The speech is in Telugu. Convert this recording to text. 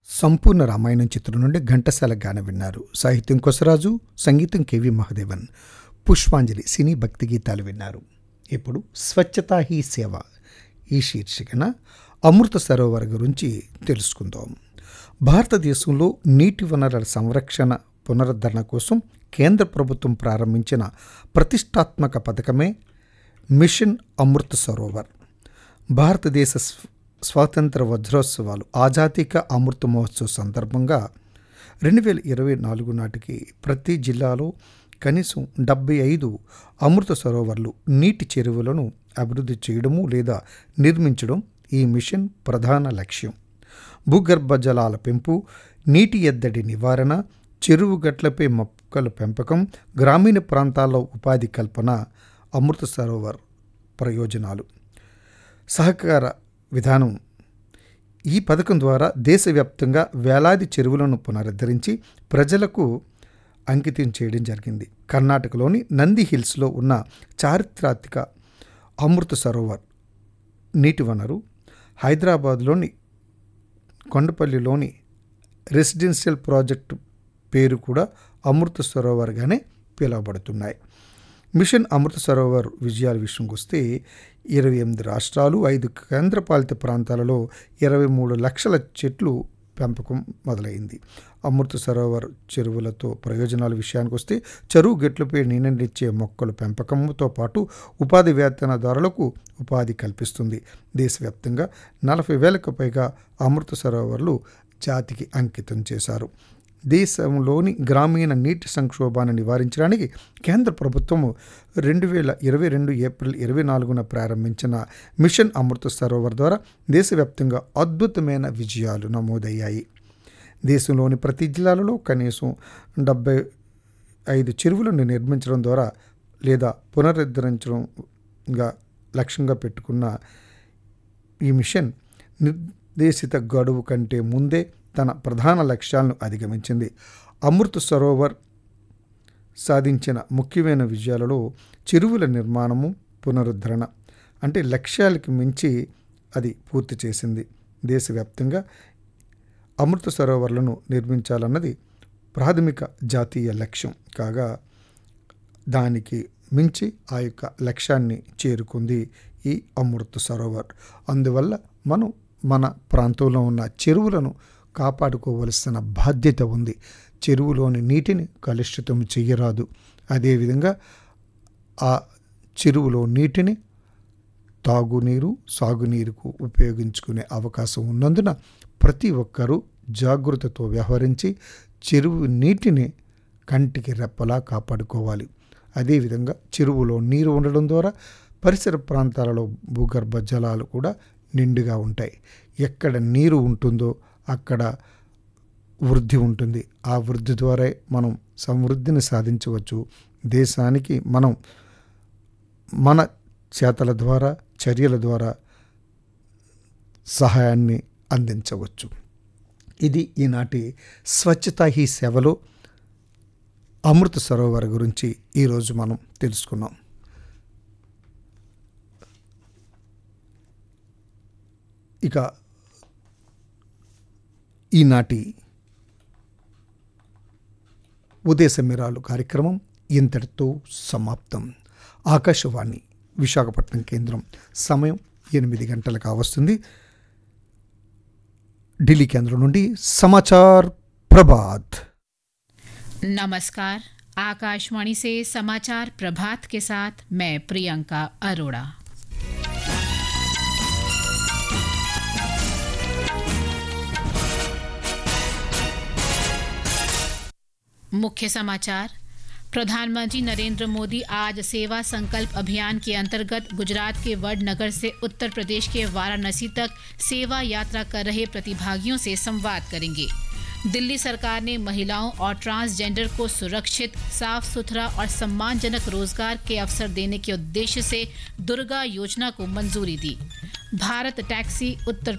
సంపూర్ణ రామాయణం చిత్రం నుండి ఘంటసాల గానం విన్నారు సాహిత్యం కొసరాజు సంగీతం కెవి మహదేవన్ పుష్పాంజలి సినీ భక్తి గీతాలు విన్నారు ఇప్పుడు స్వచ్ఛతా హీ సేవ ఈ శీర్షికన అమృత సరోవర్ గురించి తెలుసుకుందాం భారతదేశంలో నీటి వనరుల సంరక్షణ పునరుద్ధరణ కోసం కేంద్ర ప్రభుత్వం ప్రారంభించిన ప్రతిష్టాత్మక పథకమే మిషన్ అమృత సరోవర్ భారతదేశ స్వ- స్వాతంత్ర వజ్రోత్సవాలు ఆజాతీక అమృత మహోత్సవ్ సందర్భంగా రెండు వేల ఇరవై నాలుగు నాటికి ప్రతి జిల్లాలో కనీసం డెబ్బై ఐదు అమృత సరోవర్లు నీటి చెరువులను అభివృద్ధి చేయడము లేదా నిర్మించడం ఈ మిషన్ ప్రధాన లక్ష్యం భూగర్భ జలాల పెంపు నీటి ఎద్దడి నివారణ చెరువు గట్లపై మొక్కల పెంపకం గ్రామీణ ప్రాంతాల్లో ఉపాధి కల్పన అమృత సరోవర్ ప్రయోజనాలు సహకార విధానం ఈ పథకం ద్వారా దేశవ్యాప్తంగా వేలాది చెరువులను పునరుద్ధరించి ప్రజలకు అంకితం చేయడం జరిగింది కర్ణాటకలోని నంది హిల్స్లో ఉన్న చారిత్రాత్మక అమృత సరోవర్ నీటి వనరు హైదరాబాద్లోని కొండపల్లిలోని రెసిడెన్షియల్ ప్రాజెక్టు పేరు కూడా అమృత సరోవర్గానే పిలువబడుతున్నాయి మిషన్ అమృత సరోవర్ విజయాల విషయంకి వస్తే ఇరవై ఎనిమిది రాష్ట్రాలు ఐదు కేంద్రపాలిత ప్రాంతాలలో ఇరవై మూడు లక్షల చెట్లు పెంపకం మొదలైంది అమృత సరోవర్ చెరువులతో ప్రయోజనాల విషయానికి వస్తే చెరువు గట్లపై నీడనిచ్చే మొక్కల పెంపకంతో పాటు ఉపాధి వేతనదారులకు ఉపాధి కల్పిస్తుంది దేశవ్యాప్తంగా నలభై వేలకు పైగా అమృత సరోవర్లు జాతికి అంకితం చేశారు దేశంలోని గ్రామీణ నీటి సంక్షోభాన్ని నివారించడానికి కేంద్ర ప్రభుత్వం రెండు వేల ఇరవై రెండు ఏప్రిల్ ఇరవై నాలుగున ప్రారంభించిన మిషన్ అమృత సరోవర్ ద్వారా దేశవ్యాప్తంగా అద్భుతమైన విజయాలు నమోదయ్యాయి దేశంలోని ప్రతి జిల్లాలలో కనీసం డెబ్బై ఐదు చెరువులను నిర్మించడం ద్వారా లేదా పునరుద్ధరించడంగా లక్ష్యంగా పెట్టుకున్న ఈ మిషన్ నిర్దేశిత గడువు కంటే ముందే తన ప్రధాన లక్ష్యాలను అధిగమించింది అమృత సరోవర్ సాధించిన ముఖ్యమైన విజయాలలో చెరువుల నిర్మాణము పునరుద్ధరణ అంటే లక్ష్యాలకు మించి అది పూర్తి చేసింది దేశవ్యాప్తంగా అమృత సరోవర్లను నిర్మించాలన్నది ప్రాథమిక జాతీయ లక్ష్యం కాగా దానికి మించి ఆ యొక్క లక్ష్యాన్ని చేరుకుంది ఈ అమృత సరోవర్ అందువల్ల మనం మన ప్రాంతంలో ఉన్న చెరువులను కాపాడుకోవలసిన బాధ్యత ఉంది చెరువులోని నీటిని కలుషితం చెయ్యరాదు అదేవిధంగా ఆ చెరువులో నీటిని తాగునీరు సాగునీరుకు ఉపయోగించుకునే అవకాశం ఉన్నందున ప్రతి ఒక్కరూ జాగృతతో వ్యవహరించి చెరువు నీటిని కంటికి రెప్పలా కాపాడుకోవాలి అదేవిధంగా చెరువులో నీరు ఉండడం ద్వారా పరిసర ప్రాంతాలలో భూగర్భ జలాలు కూడా నిండుగా ఉంటాయి ఎక్కడ నీరు ఉంటుందో అక్కడ వృద్ధి ఉంటుంది ఆ వృద్ధి ద్వారా మనం సమృద్ధిని సాధించవచ్చు దేశానికి మనం మన చేతల ద్వారా చర్యల ద్వారా సహాయాన్ని అందించవచ్చు ఇది ఈనాటి స్వచ్ఛతా హీ సేవలో అమృత సరోవర్ గురించి ఈరోజు మనం తెలుసుకున్నాం ఇక ఈనాటి ఉదయ సమీరాలు కార్యక్రమం ఇంతటితో సమాప్తం ఆకాశవాణి విశాఖపట్నం కేంద్రం సమయం ఎనిమిది గంటలకు కావస్తుంది ఢిల్లీ కేంద్రం నుండి సమాచార్ ప్రభాత్ नमस्कार आकाशवाणी से समाचार प्रभात के साथ मैं प्रियंका अरोड़ा मुख्य समाचार प्रधानमंत्री नरेंद्र मोदी आज सेवा संकल्प अभियान के अंतर्गत गुजरात के वडनगर से उत्तर प्रदेश के वाराणसी तक सेवा यात्रा कर रहे प्रतिभागियों से संवाद करेंगे दिल्ली सरकार ने महिलाओं और ट्रांसजेंडर को सुरक्षित साफ सुथरा और सम्मानजनक रोजगार के अवसर देने के उद्देश्य से दुर्गा योजना को मंजूरी दी भारत टैक्सी उत्तर